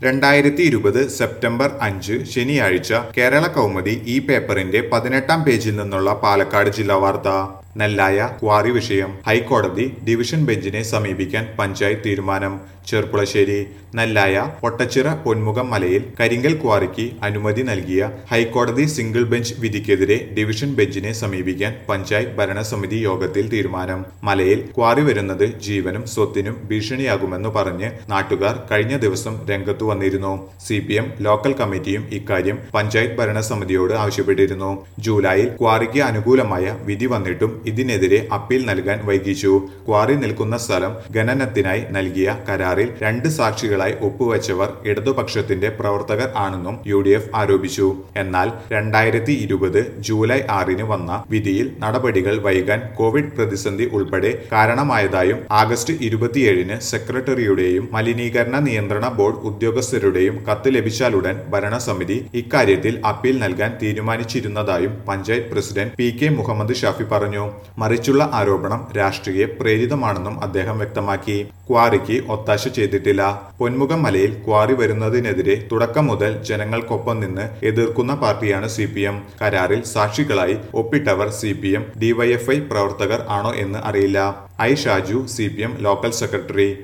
രണ്ടായിരത്തി ഇരുപത് സെപ്റ്റംബർ അഞ്ച് ശനിയാഴ്ച കേരള കൗമുദി ഈ പേപ്പറിന്റെ പതിനെട്ടാം പേജിൽ നിന്നുള്ള പാലക്കാട് ജില്ലാ വാർത്ത നെല്ലായ ക്വാറി വിഷയം ഹൈക്കോടതി ഡിവിഷൻ ബെഞ്ചിനെ സമീപിക്കാൻ പഞ്ചായത്ത് തീരുമാനം ചെർപ്പുളശ്ശേരി നെല്ലായ പൊട്ടച്ചിറ പൊന്മുഖം മലയിൽ കരിങ്കൽ ക്വാറിക്ക് അനുമതി നൽകിയ ഹൈക്കോടതി സിംഗിൾ ബെഞ്ച് വിധിക്കെതിരെ ഡിവിഷൻ ബെഞ്ചിനെ സമീപിക്കാൻ പഞ്ചായത്ത് ഭരണസമിതി യോഗത്തിൽ തീരുമാനം മലയിൽ ക്വാറി വരുന്നത് ജീവനും സ്വത്തിനും ഭീഷണിയാകുമെന്ന് പറഞ്ഞ് നാട്ടുകാർ കഴിഞ്ഞ ദിവസം രംഗത്തു വന്നിരുന്നു സി പി എം ലോക്കൽ കമ്മിറ്റിയും ഇക്കാര്യം പഞ്ചായത്ത് ഭരണസമിതിയോട് ആവശ്യപ്പെട്ടിരുന്നു ജൂലൈയിൽ ക്വാറിക്ക് അനുകൂലമായ വിധി വന്നിട്ടും ഇതിനെതിരെ അപ്പീൽ നൽകാൻ വൈകിച്ചു ക്വാറി നിൽക്കുന്ന സ്ഥലം ഖനനത്തിനായി നൽകിയ കരാറിൽ രണ്ട് സാക്ഷികളായി ഒപ്പുവെച്ചവർ ഇടതുപക്ഷത്തിന്റെ പ്രവർത്തകർ ആണെന്നും യു ഡി എഫ് ആരോപിച്ചു എന്നാൽ രണ്ടായിരത്തി ഇരുപത് ജൂലൈ ആറിന് വന്ന വിധിയിൽ നടപടികൾ വൈകാൻ കോവിഡ് പ്രതിസന്ധി ഉൾപ്പെടെ കാരണമായതായും ആഗസ്റ്റ് ഇരുപത്തിയേഴിന് സെക്രട്ടറിയുടെയും മലിനീകരണ നിയന്ത്രണ ബോർഡ് ഉദ്യോഗസ്ഥരുടെയും കത്ത് ലഭിച്ചാലുടൻ ഭരണസമിതി ഇക്കാര്യത്തിൽ അപ്പീൽ നൽകാൻ തീരുമാനിച്ചിരുന്നതായും panchayat president P K Muhammad Shafi പറഞ്ഞു മറിച്ചുള്ള ആരോപണം രാഷ്ട്രീയ പ്രേരിതമാണെന്നും അദ്ദേഹം വ്യക്തമാക്കി ക്വാറിക്ക് ഒത്താശ ചെയ്തിട്ടില്ല പൊന്മുഖം മലയിൽ ക്വാറി വരുന്നതിനെതിരെ തുടക്കം മുതൽ ജനങ്ങൾക്കൊപ്പം നിന്ന് എതിർക്കുന്ന പാർട്ടിയാണ് സി പി എം കരാറിൽ സാക്ഷികളായി ഒപ്പിട്ടവർ സി പി എം ഡിവൈഎഫ്ഐ പ്രവർത്തകർ ആണോ എന്ന് അറിയില്ല I Shaju C P M local secretary